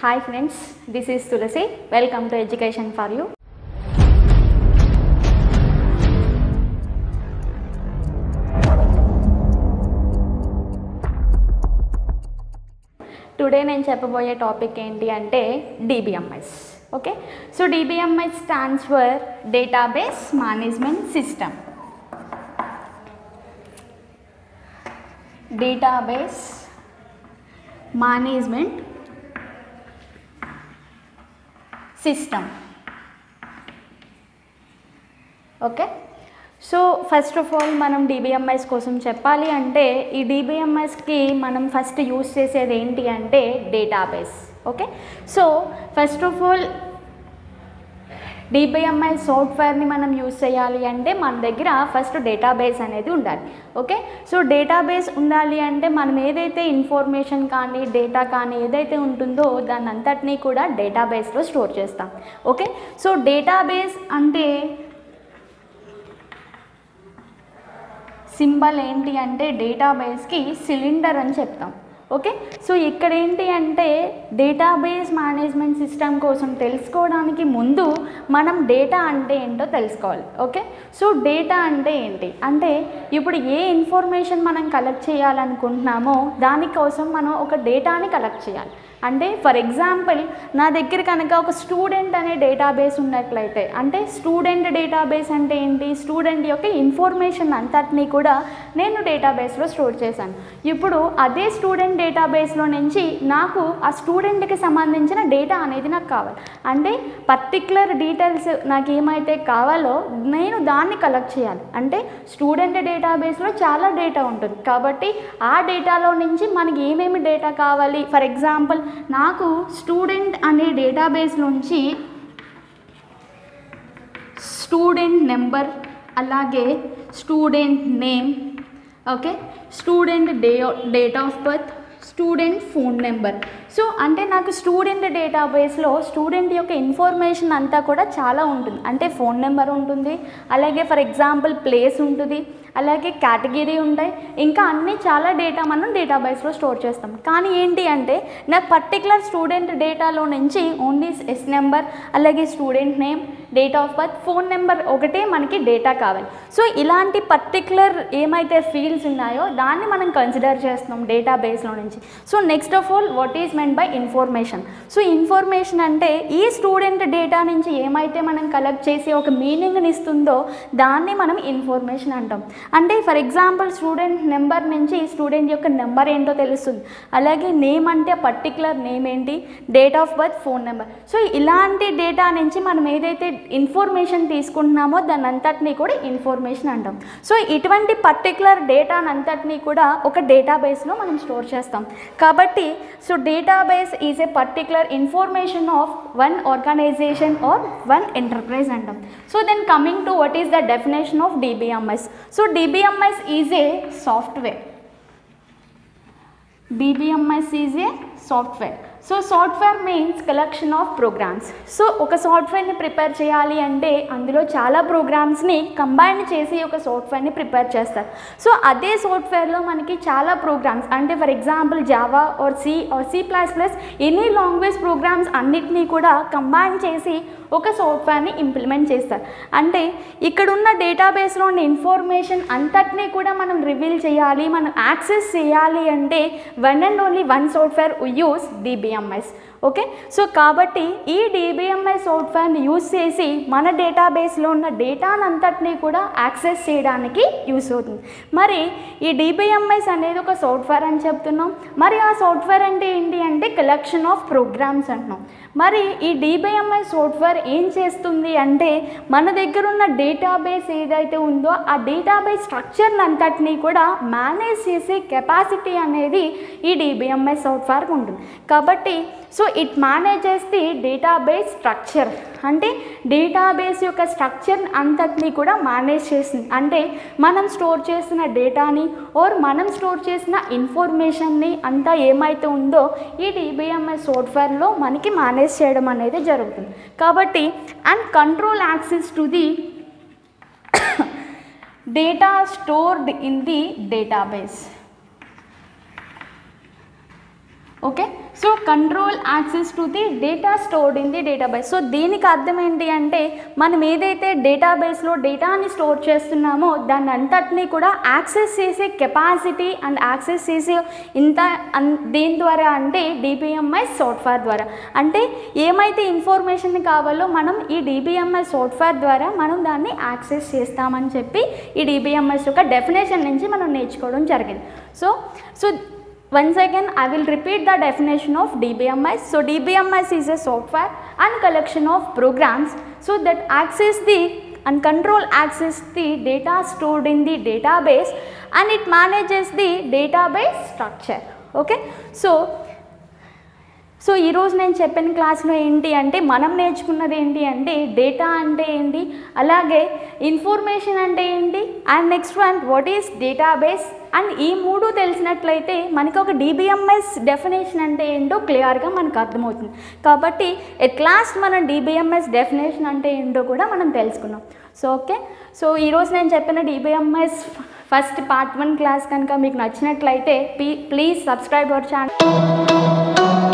Hi friends, this is Tulasi. Welcome to Education for You. Today నేను చెప్పబోయే topic ఏంటి అంటే DBMS okay so DBMS stands for database management system database management system okay so first of all మనం DBMS కోసం చెప్పాలి అంటే ఈ డిబిఎంఎస్కి మనం ఫస్ట్ యూస్ చేసేది ఏంటి అంటే database okay so first of all DBMS సాఫ్ట్వేర్ని మనం యూస్ చేయాలి అంటే మన దగ్గర ఫస్ట్ డేటాబేస్ అనేది ఉండాలి ఓకే సో డేటాబేస్ ఉండాలి అంటే మనం ఏదైతే ఇన్ఫర్మేషన్ కానీ డేటా కానీ ఏదైతే ఉంటుందో దాన్ని అంతటినీ కూడా డేటాబేస్లో స్టోర్ చేస్తాం ఓకే సో డేటాబేస్ అంటే సింబల్ ఏంటి అంటే డేటాబేస్కి సిలిండర్ అని చెప్తాం ఓకే సో ఇక్కడ ఏంటి అంటే డేటాబేస్ మేనేజ్మెంట్ సిస్టమ్ కోసం తెలుసుకోవడానికి ముందు మనం డేటా అంటే ఏంటో తెలుసుకోవాలి ఓకే సో డేటా అంటే ఏంటి అంటే ఇప్పుడు ఏ ఇన్ఫర్మేషన్ మనం కలెక్ట్ చేయాలనుకుంటున్నామో దానికోసం మనం ఒక డేటాని కలెక్ట్ చేయాలి అంటే ఫర్ ఎగ్జాంపుల్ నా దగ్గర కనుక ఒక స్టూడెంట్ అనే డేటాబేస్ ఉన్నట్లయితే అంటే స్టూడెంట్ డేటాబేస్ అంటే ఏంటి స్టూడెంట్ యొక్క ఇన్ఫర్మేషన్ అంతటినీ కూడా నేను డేటాబేస్లో స్టోర్ చేశాను ఇప్పుడు అదే స్టూడెంట్ డేటాబేస్లో నుంచి నాకు ఆ స్టూడెంట్కి సంబంధించిన డేటా అనేది నాకు కావాలి అంటే పర్టిక్యులర్ డీటెయిల్స్ నాకు ఏమైతే కావాలో నేను దాన్ని కలెక్ట్ చేయాలి అంటే స్టూడెంట్ డేటాబేస్లో చాలా డేటా ఉంటుంది కాబట్టి ఆ డేటాలో నుంచి మనకి ఏమేమి డేటా కావాలి ఫర్ ఎగ్జాంపుల్ నాకు స్టూడెంట్ అనే డేటాబేస్ నుంచి స్టూడెంట్ నెంబర్ అలాగే student name okay student day date of birth student phone number so అంటే నాకు స్టూడెంట్ డేటాబేస్లో స్టూడెంట్ యొక్క ఇన్ఫర్మేషన్ అంతా కూడా చాలా ఉంటుంది అంటే ఫోన్ నెంబర్ ఉంటుంది అలాగే ఫర్ ఎగ్జాంపుల్ ప్లేస్ ఉంటుంది అలాగే కేటగిరీ ఉంటాయి ఇంకా అన్నీ చాలా డేటా మనం డేటాబేస్లో స్టోర్ చేస్తాం కానీ ఏంటి అంటే నాకు పర్టికులర్ స్టూడెంట్ డేటాలో నుంచి ఓన్లీ ఎస్ నెంబర్ అలాగే student name date of birth phone number ఒకటే మనకి డేటా కావాలి సో ఇలాంటి పర్టికులర్ ఏమైతే ఫీల్డ్స్ ఉన్నాయో దాన్ని మనం కన్సిడర్ చేస్తున్నాం డేటాబేస్లో నుంచి so next of all what is meant by information so information అంటే ఈ స్టూడెంట్ డేటా నుంచి ఏమైతే మనం కలెక్ట్ చేసి ఒక మీనింగ్ని ఇస్తుందో దాన్ని మనం ఇన్ఫర్మేషన్ అంటాం అంటే ఫర్ ఎగ్జాంపుల్ స్టూడెంట్ నెంబర్ నుంచి స్టూడెంట్ యొక్క నెంబర్ ఏంటో తెలుస్తుంది అలాగే నేమ్ అంటే పర్టికులర్ నేమ్ ఏంటి date of birth phone number so ఇలాంటి డేటా నుంచి మనం ఏదైతే ఇన్ఫర్మేషన్ తీసుకుంటున్నామో దాని అంతటినీ కూడా ఇన్ఫర్మేషన్ అంటాం సో ఇటువంటి పర్టికులర్ డేటాని అంతటినీ కూడా ఒక డేటాబేస్లో మనం స్టోర్ చేస్తాం కాబట్టి so database is a particular information of one organisation or one enterprise అంటాం so then coming to what is the definition of DBMS so DBMS is a software DBMS is a software so software means collection of programs so ఒక సాఫ్ట్వేర్ని prepare చేయాలి అంటే అందులో చాలా ప్రోగ్రామ్స్ని combine చేసి ఒక సాఫ్ట్వేర్ని ప్రిపేర్ చేస్తారు సో అదే సాఫ్ట్వేర్లో మనకి చాలా ప్రోగ్రామ్స్ అంటే for example Java or C or C plus plus any language programs అన్నిటినీ కూడా కంబైన్ చేసి ఒక సాఫ్ట్వేర్ని ఇంప్లిమెంట్ చేస్తారు అంటే ఇక్కడున్న డేటాబేస్లో ఉన్న ఇన్ఫర్మేషన్ అంతటినీ కూడా మనం రివీల్ చేయాలి మనం యాక్సెస్ చేయాలి అంటే one and only one software use DBMS okay so కాబట్టి ఈ డిబిఎంఐ సాఫ్ట్వేర్ని యూస్ చేసి మన డేటాబేస్లో ఉన్న డేటాను అంతటినీ కూడా యాక్సెస్ చేయడానికి యూస్ అవుతుంది మరి ఈ డిబిఎంఐస్ అనేది ఒక సాఫ్ట్వేర్ అని చెప్తున్నాం మరి ఆ సాఫ్ట్వేర్ అంటే ఏంటి అంటే కలెక్షన్ ఆఫ్ ప్రోగ్రామ్స్ అంటున్నాం మరి ఈ డిబిఎంఐ సాఫ్ట్వేర్ ఏం చేస్తుంది అంటే మన దగ్గర ఉన్న డేటాబేస్ ఏదైతే ఉందో ఆ డేటాబేస్ స్ట్రక్చర్ని అంతటినీ కూడా మేనేజ్ చేసే కెపాసిటీ అనేది ఈ డిబిఎంఐ సాఫ్ట్వేర్కి ఉంటుంది కాబట్టి so it manages the database structure అంటే డేటాబేస్ యొక్క స్ట్రక్చర్ అంతటినీ కూడా మేనేజ్ చేస్తుంది అంటే మనం స్టోర్ చేసిన డేటాని ఓర్ మనం స్టోర్ చేసిన ఇన్ఫర్మేషన్ని అంతా ఏమైతే ఉందో ఈ డిబిఎంఎస్ సాఫ్ట్వేర్లో మనకి మేనేజ్ చేయడం అనేది జరుగుతుంది కాబట్టి and control access to the data stored in the database okay so control access to the data stored in the database so దీనికి అర్థం ఏంటి అంటే మనం ఏదైతే డేటాబేస్లో డేటాని స్టోర్ చేస్తున్నామో దాన్ని అంతటినీ కూడా యాక్సెస్ చేసే కెపాసిటీ అండ్ యాక్సెస్ చేసే ఇంత అన్ దేని ద్వారా అంటే డిబిఎంఎస్ సాఫ్ట్వేర్ ద్వారా అంటే ఏమైతే ఇన్ఫర్మేషన్ కావాలో మనం ఈ డిబిఎంఎస్ సాఫ్ట్వేర్ ద్వారా మనం దాన్ని యాక్సెస్ చేస్తామని చెప్పి ఈ డిబిఎంఎస్ యొక్క డెఫినేషన్ నుంచి మనం నేర్చుకోవడం జరిగింది so so Once again, I will repeat the definition of DBMS. So, DBMS is a software and collection of programs so that access the and control access the data stored in the database and it manages the database structure. Okay. So, so ఈరోజు నేను చెప్పిన క్లాస్లో ఏంటి అంటే మనం నేర్చుకున్నది ఏంటి అంటే డేటా అంటే ఏంటి అలాగే ఇన్ఫర్మేషన్ అంటే ఏంటి and next one what is database and ఈ మూడు తెలిసినట్లయితే మనకి ఒక డిబిఎంఎస్ డెఫినేషన్ అంటే ఏంటో క్లియర్గా మనకు అర్థమవుతుంది కాబట్టి ఎట్ లాస్ట్ మనం డిబిఎంఎస్ డెఫినేషన్ అంటే ఏంటో కూడా మనం తెలుసుకున్నాం సో ఓకే సో ఈరోజు నేను చెప్పిన DBMS first part one class కనుక మీకు నచ్చినట్లయితే ప్లీజ్ సబ్స్క్రైబ్ అవర్ ఛానల్